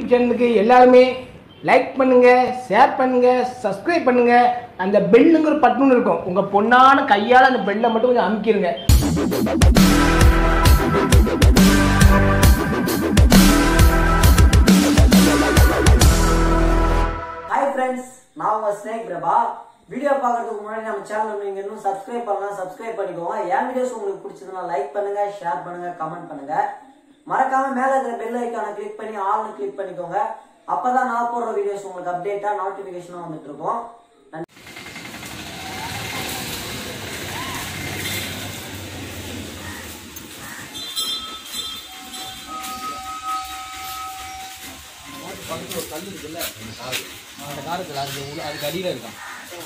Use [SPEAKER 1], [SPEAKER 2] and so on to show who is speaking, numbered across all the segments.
[SPEAKER 1] YouTube சேனலுக்கு எல்லாருமே like பண்ணுங்க ஷேர் பண்ணுங்க சப்ஸ்கிரைப் பண்ணுங்க அந்த பெல்லுங்கிற பட்டன் இருக்கும் உங்க பொண்ணான கையால அந்த பெல்லை மட்டும் கொஞ்சம் அமுக்கிருங்க
[SPEAKER 2] ஹாய் ஃப்ரெண்ட்ஸ் நான் உங்க ஸ்னேக் பிரபா வீடியோ பார்க்கறதுக்கு முன்னாடி நம்ம சேனல் நீங்க இன்னும் சப்ஸ்கிரைப் பண்ணலாம் சப்ஸ்கிரைப் பண்ணிக்கோங்க என் வீடியோஸ் உங்களுக்கு பிடிச்சதுன்னா லைக் பண்ணுங்க ஷேர் பண்ணுங்க கமெண்ட் பண்ணுங்க மறக்காம மேல இருக்கிற பெல் ஐக்கானை கிளிக் பண்ணி ஆல்னு கிளிக் பண்ணிக்கோங்க அப்பதான் நான் போடுற வீடியோஸ் உங்களுக்கு அப்டேட்டா நோட்டிபிகேஷனா வந்துட்டு இருக்கும் நன்றி.
[SPEAKER 3] அந்த காரத்தில் அதுக்கு உள்ள அதுக்கு அடியில் இருக்கான்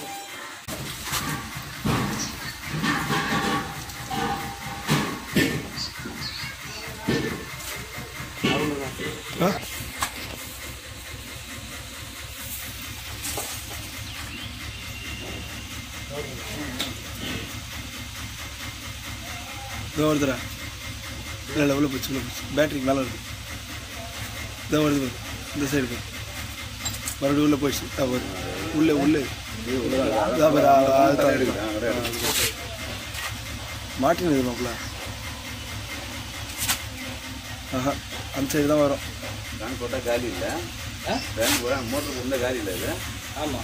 [SPEAKER 4] இதோ வருதுடா இல்லை இல்லை உள்ள போச்சு உள்ள போச்சு பேட்டரிக்கு மேலே வருது இதோ வருது பாரு. இந்த சைடு போய் மறுபடியும் உள்ளே போயிடுச்சு இதோ வருது உள்ளே உள்ளே இதோ பாரு, ஆ, ஆ, அதுதான் இருக்கு. மாட்டினது மாப்பிள்ள ஆஹா அந்த சைடு தான் வரும்
[SPEAKER 5] ஃபேன் போட்டால் காலி இல்லை ஃபேன் போட மோட்டர் உள்ள காலி இல்லை இது
[SPEAKER 3] ஆமாம்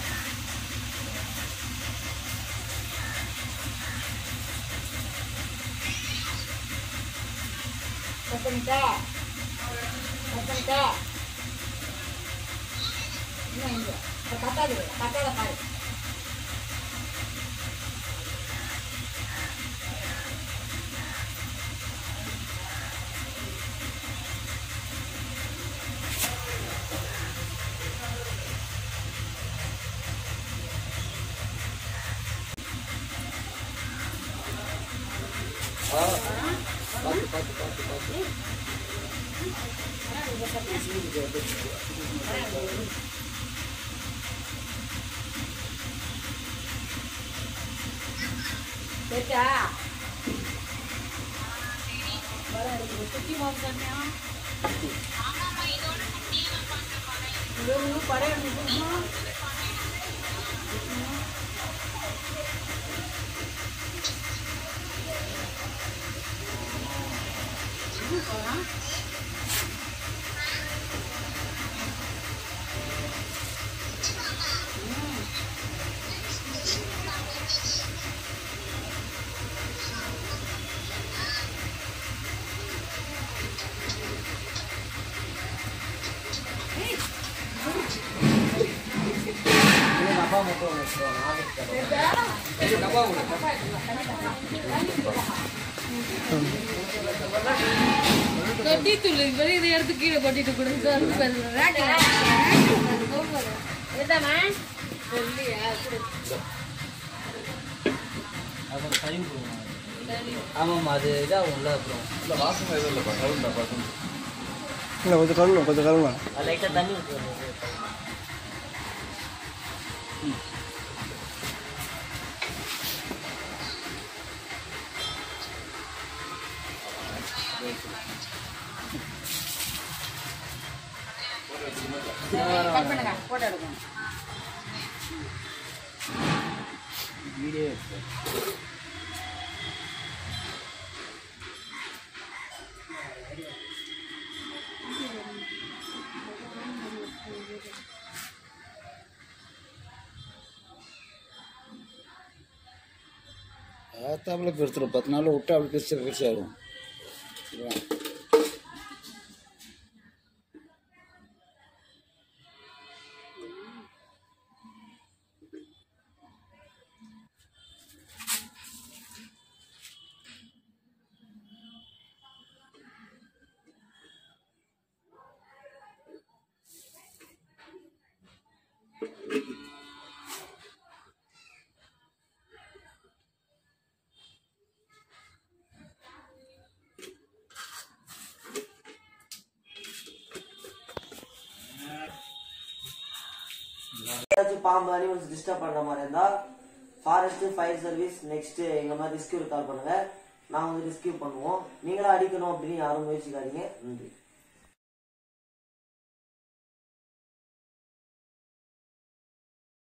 [SPEAKER 6] கொட்டி துள்ளு இப்படி இதை எடுத்து கீழே கொட்டிட்டு கொடுங்க
[SPEAKER 3] அப்புறம் கழிவு போடுவோம் ஆமாம்மா அது இதாகும்ல அப்புறம்
[SPEAKER 5] இல்லை வாசனை எதுவும் இல்லைப்பா கவுண்டா பசங்க
[SPEAKER 4] இல்லை கொஞ்சம் கழுவலாம் கொஞ்சம் கழுவலாம்
[SPEAKER 3] லைட்டாக தண்ணி ஊற்றுவோம் வீடியோ எடுத்து
[SPEAKER 5] ஆத்தாப்புல பெருத்துடும் பத்து நாள் விட்டு அப்படி பெருசு பெருசாகும்
[SPEAKER 2] ஏதாச்சும் பாம்பு அனிமல்ஸ் டிஸ்டர்ப் பண்ற மாதிரி இருந்தா ஃபாரஸ்ட் ஃபயர் சர்வீஸ் நெக்ஸ்ட் எங்க மாதிரி ரெஸ்கியூ கால் பண்ணுங்க நான் வந்து ரெஸ்கியூ பண்ணுவோம் நீங்களா அடிக்கணும் அப்படின்னு யாரும் முயற்சிக்காதீங்க நன்றி